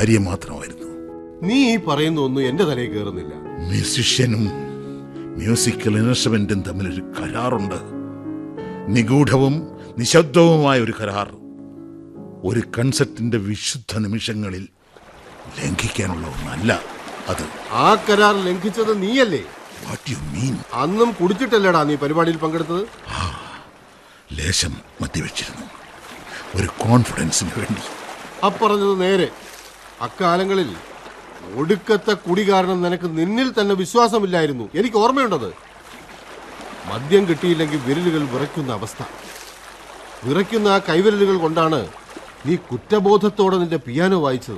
കാര്യം മാത്രമായിരുന്നു നീ ഈ പറയുന്ന ഒന്നും എന്റെ തലയിൽ കയറുന്നില്ല മ്യൂസിഷ്യനും മ്യൂസിക്കൽ ഇൻസ്ട്രുമെന്റും തമ്മിലൊരു കരാറുണ്ട് നിഗൂഢവും നിശബ്ദവുമായ ഒരു കരാർ ഒരു കൺസെപ്റ്റിന്റെ വിശുദ്ധ നിമിഷങ്ങളിൽ ലംഘിക്കാനുള്ള ഒന്നല്ല അത് ആ കരാർ ലംഘിച്ചത് നീയല്ലേ വാട്ട് യു മീൻ അന്നും കുടിച്ചിട്ടല്ലേടാ നീ പരിപാടിയിൽ പങ്കെടുത്തത് ലേശം മദ്യവെച്ചിരുന്നു ഒരു കോൺഫിഡൻസിന് വേണ്ടി അപ്പറഞ്ഞത് നേരെ അക്കാലങ്ങളിൽ ഒടുക്കത്തെ കുടി കാരണം നിനക്ക് നിന്നിൽ തന്നെ വിശ്വാസമില്ലായിരുന്നു എനിക്ക് ഓർമ്മയുണ്ടത് മദ്യം കിട്ടിയില്ലെങ്കിൽ വിരലുകൾ വിറയ്ക്കുന്ന അവസ്ഥ വിറയ്ക്കുന്ന ആ കൈവിരലുകൾ കൊണ്ടാണ് നീ കുറ്റബോധത്തോടെ നിന്റെ പിയാനോ വായിച്ചത്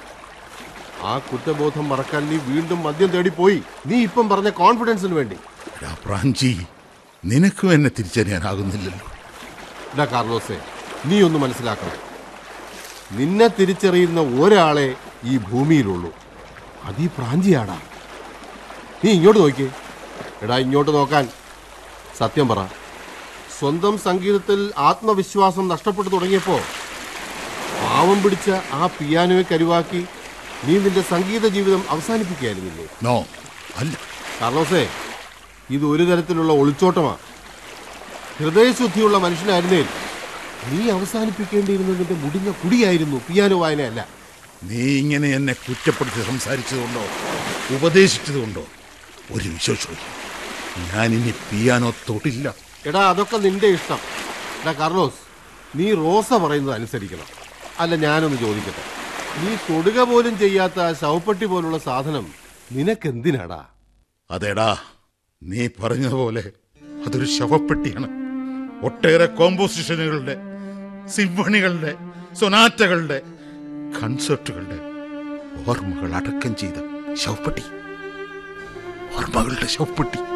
ആ കുറ്റബോധം മറക്കാൻ നീ വീണ്ടും മദ്യം തേടിപ്പോയി നീ ഇപ്പം പറഞ്ഞ കോൺഫിഡൻസിന് വേണ്ടി എടാ പ്രാഞ്ചി നിനക്കും എന്നെ തിരിച്ചറിയാനാകുന്നില്ലല്ലോ ഡാ കാർലോസെ നീ ഒന്ന് മനസ്സിലാക്കണം നിന്നെ തിരിച്ചറിയുന്ന ഒരാളെ ഈ ഭൂമിയിലുള്ളൂ അത് ഈ പ്രാഞ്ചിയാടാ നീ ഇങ്ങോട്ട് നോക്കിയേ എടാ ഇങ്ങോട്ട് നോക്കാൻ സത്യം പറ സ്വന്തം സംഗീതത്തിൽ ആത്മവിശ്വാസം നഷ്ടപ്പെട്ടു തുടങ്ങിയപ്പോ പാവം പിടിച്ച ആ പിയാനോയെ കരുവാക്കി നീ നിന്റെ സംഗീത ജീവിതം അവസാനിപ്പിക്കുകയായിരുന്നില്ലേ നോ അല്ല കാർലോസേ ഇത് ഒരു തരത്തിലുള്ള ഒളിച്ചോട്ടമാണ് ഹൃദയശുദ്ധിയുള്ള മനുഷ്യനായിരുന്നേ നീ അവസാനിപ്പിക്കേണ്ടിയിരുന്നതിന്റെ മുടിഞ്ഞ കുടിയായിരുന്നു പിയാനോ വായനയല്ല നീ ഇങ്ങനെ എന്നെ കുറ്റപ്പെടുത്തി സംസാരിച്ചതുകൊണ്ടോ ഉപദേശിച്ചതുകൊണ്ടോ ഒരു വിശേഷവും ഞാൻ ഇനി പിയാനോ തൊടില്ല എടാ അതൊക്കെ നിന്റെ ഇഷ്ടം എടാ കാർലോസ് നീ റോസ പറയുന്നത് അനുസരിക്കണം അല്ല ഞാനൊന്ന് ചോദിക്കട്ടെ നീ തൊടുക പോലും ചെയ്യാത്ത ആ ശവപ്പെട്ടി പോലുള്ള സാധനം നിനക്കെന്തിനാടാ അതേടാ നീ പറഞ്ഞതുപോലെ അതൊരു ശവപ്പെട്ടിയാണ് ഒട്ടേറെ കോമ്പോസിഷനുകളുടെ സിംഫണികളുടെ സൊനാറ്റകളുടെ കൺസേർട്ടുകളുടെ ഓർമ്മകൾ അടക്കം ചെയ്ത ശവപ്പെട്ടി ഓർമ്മകളുടെ ശവപ്പെട്ടി